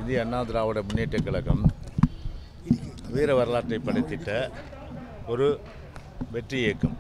இந்திய அண்ணா திராவிட முன்னேற்றக் கழகம் வீர வரலாற்றை படைத்திட்ட ஒரு வெற்றி இயக்கம்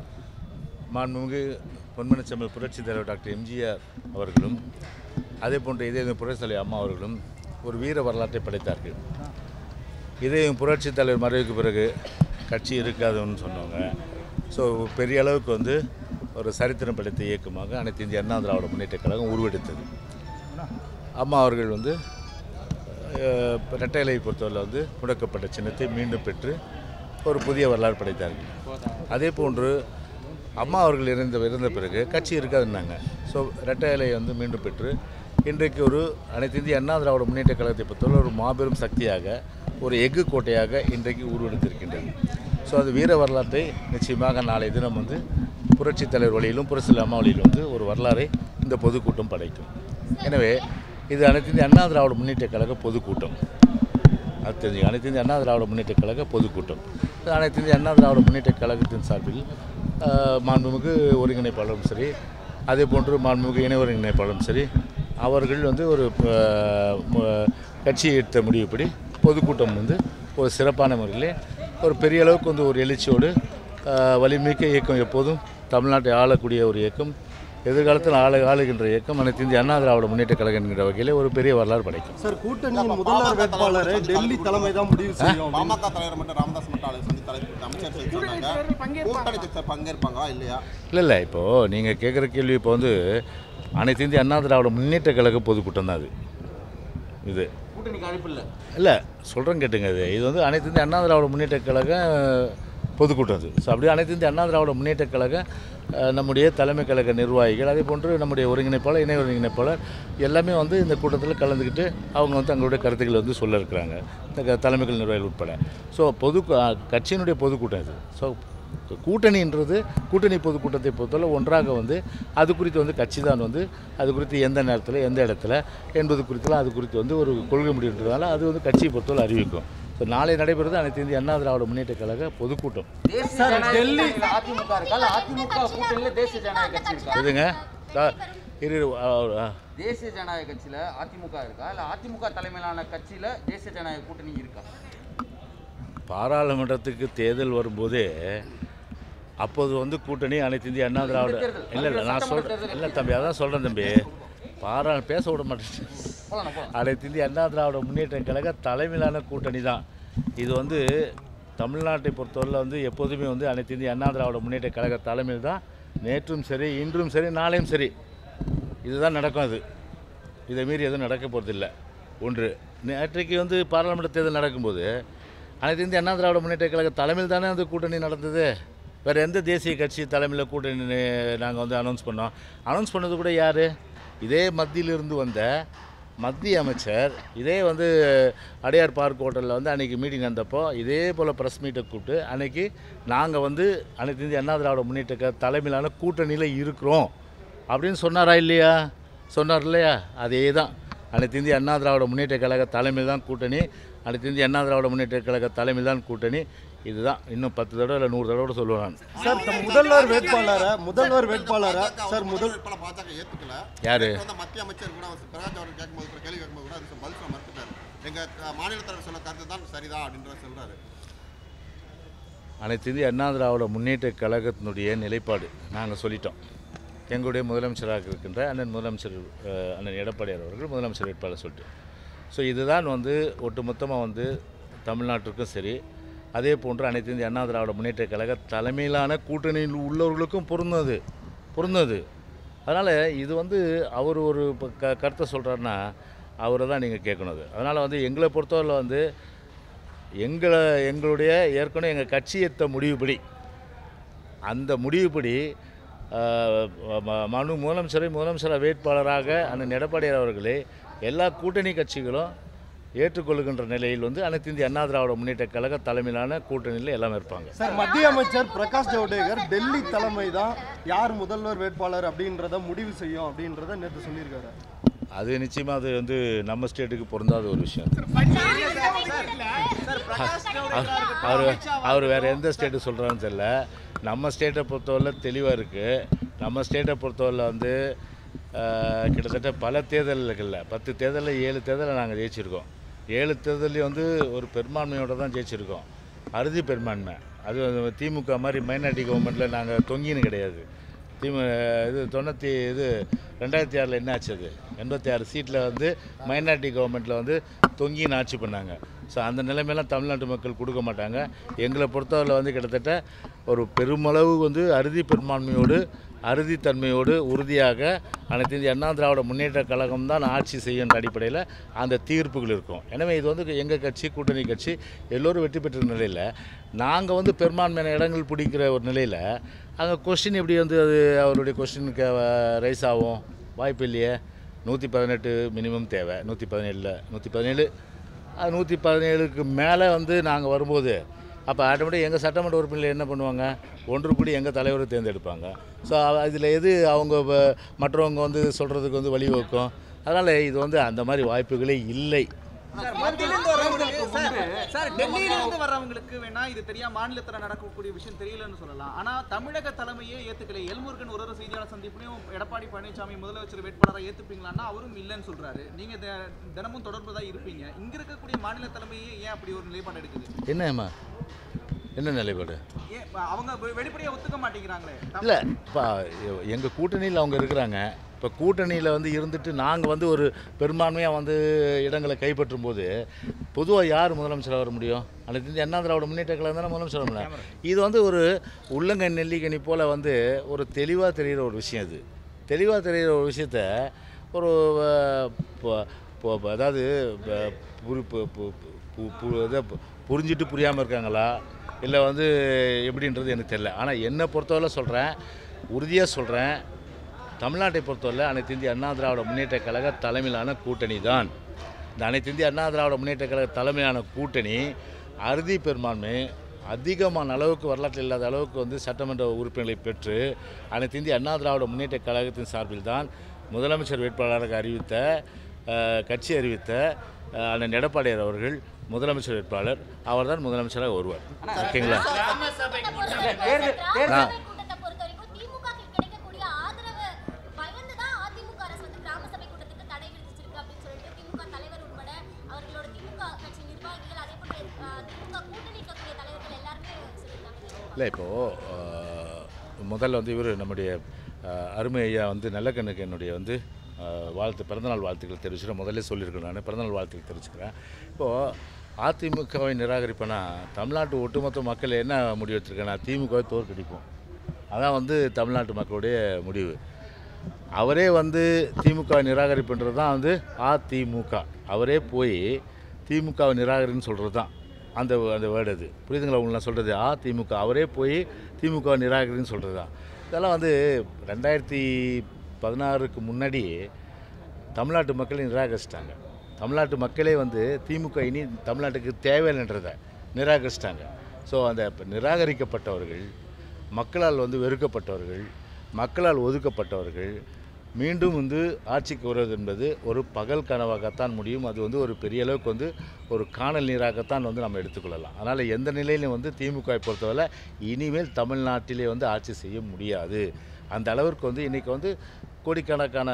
மாண்புமிகு பொன்மனச்செம்மல் புரட்சித் தலைவர் டாக்டர் எம்ஜிஆர் அவர்களும் அதே போன்ற இதே புரட்சித்தலை அம்மா அவர்களும் ஒரு வீர வரலாற்றை படைத்தார்கள் இதே புரட்சித் தலைவர் மறைவுக்கு பிறகு கட்சி இருக்காதுன்னு சொன்னவங்க ஸோ பெரிய அளவுக்கு வந்து ஒரு சரித்திரம் படைத்த இயக்கமாக அனைத்து இந்திய அண்ணா திராவிட முன்னேற்றக் கழகம் உருவெடுத்தது அம்மா அவர்கள் வந்து அஹ், இரட்டை இலையை பொறுத்தவரை வந்து முடக்கப்பட்ட சின்னத்தை மீண்டும் பெற்று ஒரு புதிய வரலாறு படைத்தார்கள் அதே போன்று அம்மா அவர்கள் இருந்த இருந்த பிறகு கட்சி இருக்காதுன்னாங்க ஸோ இரட்டை இலையை வந்து மீண்டும் பெற்று இன்றைக்கு ஒரு அனைத்து இந்திய அண்ணா திராவிட முன்னேற்ற கழகத்தை பொறுத்தவரை ஒரு மாபெரும் சக்தியாக ஒரு எஃகு கோட்டையாக இன்றைக்கு உருவெடுத்திருக்கின்றது ஸோ அது வீர வரலாற்றை நிச்சயமாக நாளைய தினம் வந்து புரட்சித் தலைவர் வழியிலும் புரட்சி அம்மா வழியிலும் வந்து ஒரு வரலாறை இந்த பொதுக்கூட்டம் படைக்கும் எனவே இது அனைத்து இந்திய அண்ணா திராவிட முன்னேற்ற கழக பொதுக்கூட்டம் அது தெரிஞ்சு அனைத்து இந்திய அண்ணா திராவிட முன்னேற்ற கழக பொதுக்கூட்டம் இது அனைத்து இந்திய அண்ணா திராவிட முன்னேற்ற கழகத்தின் சார்பில் ஆஹ், மாண்புமிகு ஒருங்கிணைப்பாளரும் சரி அதே போன்று மாண்புமிகு இணை ஒருங்கிணைப்பாளரும் சரி அவர்கள் வந்து ஒரு ஆஹ், ம- கட்சி எடுத்த முடிவுப்படி பொதுக்கூட்டம் வந்து ஒரு சிறப்பான முறையில் ஒரு பெரிய அளவுக்கு வந்து ஒரு எழுச்சியோடு ஆஹ், வலிமிக்க இயக்கம் எப்போதும் தமிழ்நாட்டை ஆளக்கூடிய ஒரு இயக்கம் எதிர்காலத்தில் ஆள ஆளுகின்ற இயக்கம் அனைத்து இந்திய அண்ணா திராவிட முன்னேற்ற கழகம் என்கிற வகையில் ஒரு பெரிய வரலாறு படைக்கும் சார் கூட்டணியின் முதல்வர் வேட்பாளரை டெல்லி தலைமை தான் முடிவு செய்யும் பாமக தலைவர் மட்டும் ராமதாஸ் மட்டும் ஆளு சந்தித்து அழைப்பு அமைச்சர் சொல்லி சொன்னாங்க கூட்டணி கட்சியில் பங்கேற்பாங்களா இல்லையா இல்லை இல்லை இப்போது நீங்கள் கேட்குற கேள்வி இப்போ வந்து அனைத்து இந்திய அண்ணா திராவிட முன்னேற்ற கழக பொதுக்கூட்டம் தான் அது இது கூட்டணிக்கு அழைப்பு இல்லை இல்லை சொல்கிறேன் கேட்டுங்க இது இது வந்து அனைத்து இந்திய அண்ணா திராவிட முன்னேற்ற கழக பொதுக்கூட்டம் அது ஸோ அப்படியே அனைத்து இந்திய அண்ணா திராவிட முன்னேற்ற கழக அஹ், நம்முடைய தலைமை கழக நிர்வாகிகள் அதே போன்று நம்முடைய ஒருங்கிணைப்பாளர் இணை ஒருங்கிணைப்பாளர் எல்லாமே வந்து இந்த கூட்டத்தில் கலந்துக்கிட்டு அவங்க வந்து தங்களுடைய கருத்துக்களை வந்து சொல்ல இருக்கிறாங்க இந்த க- தலைமைகள் நிர்வாகிகள் உட்பட ஸோ பொது அஹ், கட்சியினுடைய பொதுக்கூட்டம் இது ஸோ கூட்டணின்றது கூட்டணி பொதுக்கூட்டத்தை பொறுத்தவரை ஒன்றாக வந்து அது குறித்து வந்து கட்சி தான் வந்து அது குறித்து எந்த நேரத்தில் எந்த இடத்துல என்பது குறித்துலாம் அது குறித்து வந்து ஒரு கொள்கை முடிவுன்றதால அது வந்து கட்சியை பொறுத்தவரை அறிவிக்கும் ஸோ நாளை நடைபெறுவது அனைத்து இந்திய அண்ணா திராவிட முன்னேற்ற கழக பொதுக்கூட்டம் தேசிய ஜனநாயக கட்சியில அதிமுக இருக்கா இல்ல அதிமுக கூட்டணியில தேசிய ஜனநாயக கட்சி இருக்கா எதுங்க சா- இரு இரு, ஆ, ஆ. தேசிய ஜனநாயக கட்சியில அதிமுக இருக்கா இல்ல அதிமுக தலைமையிலான கட்சியில தேசிய ஜனநாயக கூட்டணி இருக்கா பாராளுமன்றத்துக்கு தேர்தல் வரும்போதே அப்போது வந்து கூட்டணி அனைத்து இந்திய அண்ணா திராவிட தேர்தல். இல்லை இல்லை நான் சொல்கிறேன் இல்லை தம்பி அதான் சொல்கிறேன் தம்பி பாரா பேச விட மாட்டேன் போலாம் போலாம் அனைத்து இந்திய அண்ணா திராவிட முன்னேற்ற கழக தலைமையிலான கூட்டணி தான் இது வந்து தமிழ்நாட்டை பொறுத்தவரையில் வந்து எப்போதுமே வந்து அனைத்து இந்திய அண்ணா திராவிட முன்னேற்ற கழக தலைமையில் தான் நேற்றும் சரி இன்றும் சரி நாளையும் சரி இதுதான் நடக்கும் அது இதை மீறி எதுவும் நடக்க போகிறதில்ல ஒன்று நேற்றைக்கு வந்து பாராளுமன்ற தேர்தல் நடக்கும்போது அனைத்து இந்திய அண்ணா திராவிட முன்னேற்ற கழக தலைமையில் தானே அந்த கூட்டணி நடந்தது வேறு எந்த தேசிய கட்சி தலைமையில் கூட்டணி நாங்கள் வந்து அனௌன்ஸ் பண்ணோம் அனௌன்ஸ் பண்ணது கூட யார் இதே மத்தியிலிருந்து வந்த மத்திய அமைச்சர் இதே வந்து அடையார் பார்க் ஹோட்டலில் வந்து அன்றைக்கி மீட்டிங் நடந்தப்போ இதே போல் ப்ரெஸ் மீட்டை கூப்பிட்டு அன்றைக்கி நாங்கள் வந்து அனைத்து இந்திய அண்ணா திராவிட முன்னேற்ற கழக தலைமையிலான கூட்டணியில் இருக்கிறோம் அப்படின்னு சொன்னாரா இல்லையா சொன்னார் இல்லையா அதே தான் அனைத்து இந்திய அண்ணா திராவிட முன்னேற்ற கழக தலைமையில் தான் கூட்டணி அனைத்து இந்திய அண்ணா திராவிட முன்னேற்ற கழக தலைமையில் தான் கூட்டணி இதுதான் இன்னும் பத்து தடவை இல்லை நூறு தடவை கூட சொல்லுவேன் நான் சார் தம் முதல்வர் வேட்பாளரை முதல்வர் வேட்பாளரை சார் முதல் வேட்பாளர் பாஜக ஏத்துக்கல யாரு? நேத்து வந்த மத்திய அமைச்சர் கூட அவர் பிரகாஷ் அவர்கள் கேட்கும்போது கூட கேள்வி கேட்கும்போது கூட அதுக்கு பதில் சொல்ல மறுத்துட்டாரு எங்க அஹ், மாநில தலைவர் சொன்ன கருத்து தான் சரிதான் அப்படின்ற சொல்றாரு அனைத்து இந்திய அண்ணா திராவிட முன்னேற்ற கழகத்தினுடைய நிலைப்பாடு நாங்கள் சொல்லிட்டோம் எங்களுடைய முதலமைச்சராக இருக்கின்ற அண்ணன் முதலமைச்சர் அஹ், அண்ணன் எடப்பாடியார் அவர்கள் முதலமைச்சர் வேட்பாளர் சொல்லிட்டு ஸோ இதுதான் வந்து ஒட்டுமொத்தமாக வந்து தமிழ்நாட்டிற்கும் சரி அதே போன்று அனைத்து இந்திய அண்ணா திராவிட முன்னேற்ற கழக தலைமையிலான கூட்டணியில் உள்ளவர்களுக்கும் பொருந்தது பொருந்தது அதனால் இது வந்து அவர் ஒரு இப்ப க கருத்தை சொல்கிறாருன்னா அவரை தான் நீங்கள் கேட்கணும் அது அதனால் வந்து எங்களை பொறுத்தவரை வந்து எங்களை எங்களுடைய ஏற்கனவே எங்கள் கட்சி எடுத்த முடிவுபடி அந்த முடிவுபடி ஆஹ், ம- மனு முதலமைச்சரை முதலமைச்சர் வேட்பாளராக அண்ணன் எடப்பாடியார் அவர்களே எல்லா கூட்டணி கட்சிகளும் ஏற்றுக்கொள்கின்ற நிலையில் வந்து அனைத்து இந்திய அண்ணா திராவிட முன்னேற்ற கழக தலைமையிலான கூட்டணியில் எல்லாமே இருப்பாங்க சார் மத்திய அமைச்சர் பிரகாஷ் ஜவடேகர் டெல்லி தலைமை தான் யார் முதல்வர் வேட்பாளர் அப்படின்றத முடிவு செய்யும் அப்படின்றத நேற்று சொல்லியிருக்காரு அது நிச்சயமாக அது வந்து நம்ம ஸ்டேட்டுக்கு பொருந்தாத ஒரு விஷயம் அவர் அவர் வேறு எந்த ஸ்டேட்டு சொல்கிறான்னு தெரியல நம்ம ஸ்டேட்டை பொறுத்தவரை தெளிவாக இருக்குது நம்ம ஸ்டேட்டை பொறுத்தவரை வந்து அஹ், கிட்டத்தட்ட பல தேர்தல்களில் பத்து தேர்தலில் ஏழு தேர்தலில் நாங்கள் ஜெயிச்சிருக்கோம் ஏழு தேர்தலையும் வந்து ஒரு பெரும்பான்மையோட தான் ஜெயிச்சிருக்கோம் அறுதி பெரும்பான்மை அது வந்து திமுக மாதிரி மைனாரிட்டி கவர்மெண்ட்டில் நாங்கள் தொங்கின்னு கிடையாது திமு இது தொண்ணூற்றி இது ரெண்டாயிரத்தி ஆறில் என்ன ஆச்சு அது எண்பத்தி ஆறு சீட்டில் வந்து மைனாரிட்டி கவர்மெண்ட்டில் வந்து தொங்கின்னு ஆட்சி பண்ணாங்க ஸோ அந்த நிலைமையெல்லாம் தமிழ்நாட்டு மக்கள் கொடுக்க மாட்டாங்க எங்களை பொறுத்தவரை வந்து கிட்டத்தட்ட ஒரு பெருமளவு வந்து அறுதி பெரும்பான்மையோடு அறுதித்தன்மையோடு உறுதியாக அனைத்து இந்திய அண்ணா திராவிட முன்னேற்ற கழகம் தான் ஆட்சி செய்யுன்ற அடிப்படையில் அந்த தீர்ப்புகள் இருக்கும் எனவே இது வந்து எங்கள் கட்சி கூட்டணி கட்சி எல்லோரும் வெற்றி பெற்ற நிலையில் நாங்கள் வந்து பெரும்பான்மையான இடங்கள் பிடிக்கிற ஒரு நிலையில் அங்கே கொஸ்டின் எப்படி வந்து அது அவருடைய கொஸ்டினுக்கு ரைஸ் ஆகும் வாய்ப்பு இல்லையே நூற்றி பதினெட்டு மினிமம் தேவை நூற்றி பதினேழில் நூற்றி பதினேழு அது நூற்றி பதினேழுக்கு மேலே வந்து நாங்கள் வரும்போது அப்போ ஆட்டோமேட்டிக் எங்கள் சட்டமன்ற உறுப்பினர்கள் என்ன பண்ணுவாங்க ஒன்று கூடி எங்கள் தலைவரை தேர்ந்தெடுப்பாங்க ஸோ இதில் எது அவங்க வ- மற்றவங்க வந்து சொல்கிறதுக்கு வந்து வழிவகுக்கும் அதனால் இது வந்து அந்த மாதிரி வாய்ப்புகளே இல்லை சார் மத்தியிலிருந்து வர்றவங்களுக்கு சார் சார் டெல்லியிலிருந்து வர்றவங்களுக்கு வேணா இது தெரியாம மாநிலத்துல நடக்கக்கூடிய விஷயம் தெரியலன்னு சொல்லலாம் ஆனா தமிழக தலைமையே ஏத்துக்கல எல்முருகன் ஒரு ஒரு செய்தியாளர் சந்திப்புலையும் எடப்பாடி பழனிசாமி முதலமைச்சர் வேட்பாளராக ஏத்துப்பீங்களான்னா அவரும் இல்லைன்னு சொல்றாரு நீங்க தி- தினமும் தொடர்பு தான் இருப்பீங்க இங்க இருக்கக்கூடிய மாநில தலைமையே ஏன் அப்படி ஒரு நிலைப்பாடு எடுக்குது என்னம்மா என்ன நிலைப்பாடு ஏன் அவங்க வெ- வெளிப்படையா ஒத்துக்க மாட்டேங்கிறாங்களே இல்லை இப்போ எங்கள் கூட்டணியில் அவங்க இருக்கிறாங்க இப்போ கூட்டணியில் வந்து இருந்துட்டு நாங்கள் வந்து ஒரு பெரும்பான்மையாக வந்து இடங்களை கைப்பற்றும் போது பொதுவாக யார் முதலமைச்சராக வர முடியும் அனைத்து இந்திய அண்ணா திராவிட முன்னேற்ற கழகம் தானே முதலமைச்சர் வர முடியும் இது வந்து ஒரு உள்ளங்கை நெல்லிக்கனி போல் வந்து ஒரு தெளிவாக தெரிகிற ஒரு விஷயம் இது தெளிவாக தெரிகிற ஒரு விஷயத்த ஒரு அஹ், ப- ப- ப- அதாவது ப- புரி பு- பு- பு- பு- இதை பு- புரிஞ்சிட்டு புரியாமல் இருக்காங்களா இல்லை வந்து எப்படின்றது எனக்கு தெரியல ஆனால் என்னை பொறுத்தவரை சொல்கிறேன் உறுதியாக சொல்கிறேன் தமிழ்நாட்டை பொறுத்தவரை அனைத்து இந்திய அண்ணா திராவிட முன்னேற்ற கழக தலைமையிலான கூட்டணி தான் இந்த அனைத்து இந்திய அண்ணா திராவிட முன்னேற்ற கழக தலைமையிலான கூட்டணி அறுதி பெரும்பான்மை அதிகமான அளவுக்கு வரலாற்றில் இல்லாத அளவுக்கு வந்து சட்டமன்ற உறுப்பினர்களை பெற்று அனைத்து இந்திய அண்ணா திராவிட முன்னேற்ற கழகத்தின் சார்பில் தான் முதலமைச்சர் வேட்பாளராக அறிவித்த அஹ், கட்சி அறிவித்த அஹ், அண்ணன் எடப்பாடியார் அவர்கள் முதலமைச்சர் வேட்பாளர் அவர்தான் முதலமைச்சராக வருவார் ஓகேங்களா தேர்தல் தேர்தல் கூட்டத்தை பொறுத்த வரைக்கும் திமுகக்கு கிடைக்கக்கூடிய ஆதரவு பயந்து தான் அதிமுக அரசு வந்து கிராம சபை கூட்டத்துக்கு தடை விதிச்சிருக்கு அப்படின்னு சொல்லிட்டு திமுக தலைவர் உட்பட அவர்களோட திமுக கட்சி நிர்வாகிகள் அதே போல அஹ், திமுக கூட்டணி இருக்கக்கூடிய தலைவர்கள் எல்லாருமே சொல்லியிருக்காங்க இல்லை இப்போது முதல்ல வந்து இவர் நம்முடைய அஹ், அருமை ஐயா வந்து நல்லக்கண்ணுக்கு என்னுடைய வந்து அஹ், வாழ்த்து பிறந்தநாள் வாழ்த்துக்கள் தெரிவிச்சுக்கிறேன் முதல்ல சொல்லியிருக்கேன் நான் பிறந்தநாள் வாழ்த்துக்கள் தெரிவிச்சுக்கிறேன் இப்போது அதிமுகவை நிராகரிப்பேன்னா தமிழ்நாட்டு ஒட்டுமொத்த மக்கள் என்ன முடிவு எடுத்திருக்கேன்னா திமுகவை தோற்கடிப்போம் அதான் வந்து தமிழ்நாட்டு மக்களுடைய முடிவு அவரே வந்து திமுக நிராகரிப்புன்றது தான் வந்து அதிமுக அவரே போய் திமுகவை நிராகரின்னு சொல்கிறது தான் அந்த அந்த வேர்டு அது புரியுதுங்களா உங்களுக்கு நான் சொல்கிறது அதிமுக அவரே போய் திமுக நிராகரின்னு சொல்கிறது தான் இதெல்லாம் வந்து ரெண்டாயிரத்தி பதினாறுக்கு முன்னாடி தமிழ்நாட்டு மக்களை நிராகரிச்சிட்டாங்க தமிழ்நாட்டு மக்களே வந்து திமுக இனி தமிழ்நாட்டுக்கு தேவையில்லைன்றதை நிராகரிச்சிட்டாங்க ஸோ அந்த இப்ப நிராகரிக்கப்பட்டவர்கள் மக்களால் வந்து வெறுக்கப்பட்டவர்கள் மக்களால் ஒதுக்கப்பட்டவர்கள் மீண்டும் வந்து ஆட்சிக்கு வருவது என்பது ஒரு பகல் கனவாகத்தான் முடியும் அது வந்து ஒரு பெரிய அளவுக்கு வந்து ஒரு காணல் நீராகத்தான் வந்து நம்ம எடுத்துக்கொள்ளலாம் அதனால் எந்த நிலையிலும் வந்து திமுக வை பொறுத்தவரை இனிமேல் தமிழ்நாட்டிலே வந்து ஆட்சி செய்ய முடியாது அந்த அளவிற்கு வந்து இன்றைக்கி வந்து கோடிக்கணக்கான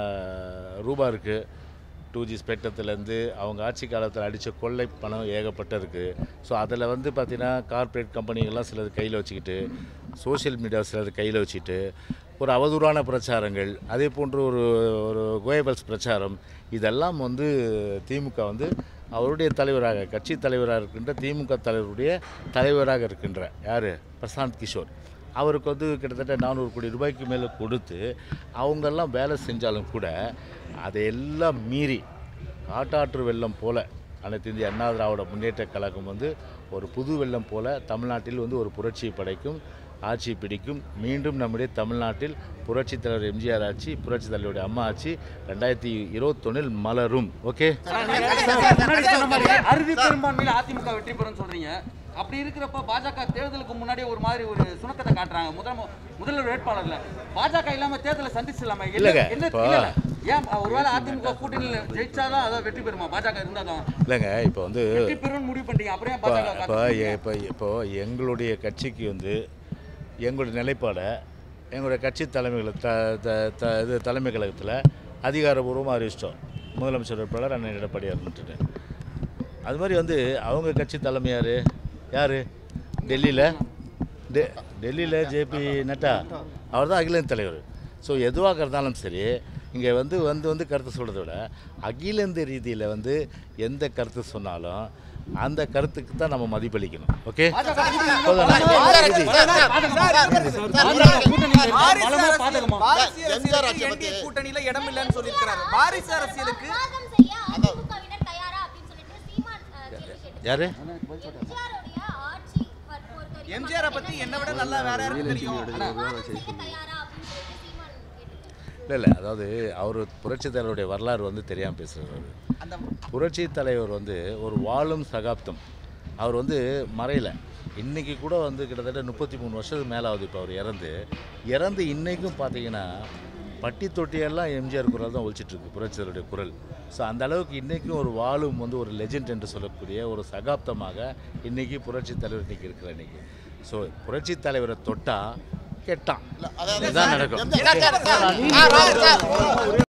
ரூபா இருக்குது டூ ஜி ஸ்பெக்ட்ரத்துலேருந்து அவங்க ஆட்சி காலத்தில் அடித்த கொள்ளை பணம் ஏகப்பட்ட இருக்குது ஸோ அதில் வந்து பார்த்திங்கன்னா கார்ப்பரேட் கம்பெனிகள்லாம் சிலது கையில் வச்சுக்கிட்டு சோஷியல் மீடியா சிலது கையில் வச்சுக்கிட்டு ஒரு அவதூறான பிரச்சாரங்கள் அதே போன்று ஒரு ஒரு கோயபல்ஸ் பிரச்சாரம் இதெல்லாம் வந்து திமுக வந்து அவருடைய தலைவராக கட்சி தலைவராக இருக்கின்ற திமுக தலைவருடைய தலைவராக இருக்கின்ற யார் பிரசாந்த் கிஷோர் அவருக்கு வந்து கிட்டத்தட்ட நானூறு கோடி ரூபாய்க்கு மேலே கொடுத்து அவங்கெல்லாம் வேலை செஞ்சாலும் கூட அதையெல்லாம் மீறி காட்டாற்று வெள்ளம் போல அனைத்து இந்திய அண்ணா திராவிட முன்னேற்ற கழகம் வந்து ஒரு புது வெள்ளம் போல தமிழ்நாட்டில் வந்து ஒரு புரட்சியை படைக்கும் ஆட்சி பிடிக்கும் மீண்டும் நம்முடைய தமிழ்நாட்டில் புரட்சித் தலைவர் எம்ஜிஆர் ஆட்சி புரட்சித் தலைவருடைய அம்மா ஆட்சி ரெண்டாயிரத்தி இருபத்தொன்னில் மலரும் ஓகே முன்னாடி சொன்ன மாதிரி அறுதி பெரும்பான்மையில அதிமுக வெற்றி பெறும்னு சொல்றீங்க அப்படி இருக்கிறப்ப பாஜக தேர்தலுக்கு முன்னாடியே ஒரு மாதிரி ஒரு சுணக்கத்தை காட்டுறாங்க முதல் முதல்வர் வேட்பாளர்ல பாஜக இல்லாம தேர்தலை சந்திச்சிடலாமா என்ன- இல்லைங்க, என்ன- இப்போ- இல்ல, இல்ல. ஏன் ஒருவேளை அதிமுக கூட்டணியில் ஜெயிச்சாதான் அதான் வெற்றி பெறுமா பாஜக இருந்தாதான் இல்லைங்க இப்போ வந்து வெற்றி பெறும்னு முடிவு பண்ணிட்டீங்க அப்புறம் ஏன் இப்போ பாஜக இப்போ இப்போ இப்போ எங்களுடைய கட்சிக்கு வந்து எங்களுடைய நிலைப்பாடை எங்களுடைய கட்சி தலைமைகள் த த த இது தலைமை கழகத்தில் அதிகாரபூர்வமாக அறிவிச்சிட்டோம் முதலமைச்சர் வேட்பாளர் அண்ணன் எடப்பாடியார்னுட்டு அது மாதிரி வந்து அவங்க கட்சி தலைமை யார் யார் டெல்லியில் டெ டெல்லியில் ஜேபி நட்டா அவர் தான் அகில இந்திய தலைவர் ஸோ எதுவாக இருந்தாலும் சரி இங்கே வந்து வந்து வந்து கருத்து சொல்கிறத விட அகில இந்திய ரீதியில் வந்து எந்த கருத்து சொன்னாலும் அந்த கருத்துக்கு தான் நம்ம மதிப்பளிக்கணும் ஓகே வாரிசு எம்ஜிஆர் அரசியலுக்கு ஆட்சியை NDA பத்தி- கூட்டணியில இடம் இல்லைன்னு சொல்லியிருக்கிறாரு வாரிசு அரசியலுக்கு விவாதம் செய்ய அதிமுகவினர் தயாரா அப்படின்னு சொல்லிட்டு சீமான் அஹ், கேள்வி கேட்டிருக்காரு. யார் எம்ஜிஆருடைய ஆட்சி பொ- பொறுத்தவரைக்கும் எம்ஜிஆரை பத்தி என்னை விட நல்லா வேற யாருக்கு தெரியும் விவாதம் செய்ய தயாரா அப்படின்னு சொல்லிட்டு சீமான் கேட்டிருக்காரு. இல்லை இல்லை அதாவது அவர் புரட்சி தலைவருடைய வரலாறு வந்து தெரியாமல் பேசுகிறார் அந்த புரட்சி தலைவர் வந்து ஒரு வாழும் சகாப்தம் அவர் வந்து மறையல இன்றைக்கி கூட வந்து கிட்டத்தட்ட முப்பத்தி மூணு வருஷத்துக்கு மேலே ஆகுது இப்போ அவர் இறந்து இறந்து இன்றைக்கும் பார்த்தீங்கன்னா பட்டி தொட்டியெல்லாம் எம்ஜிஆர் குரல் தான் ஒழிச்சிட்ருக்கு புரட்சித்தலைவருடைய குரல் ஸோ அந்த அளவுக்கு இன்றைக்கும் ஒரு வாழும் வந்து ஒரு லெஜெண்ட் என்று சொல்லக்கூடிய ஒரு சகாப்தமாக இன்றைக்கி புரட்சி தலைவர் இன்றைக்கி இருக்கிற இன்றைக்கி ஸோ புரட்சி தலைவரை தொட்டா கெட்டான் அதாவது இதுதான் நடக்கும் MGR sir, sir, sir, sir,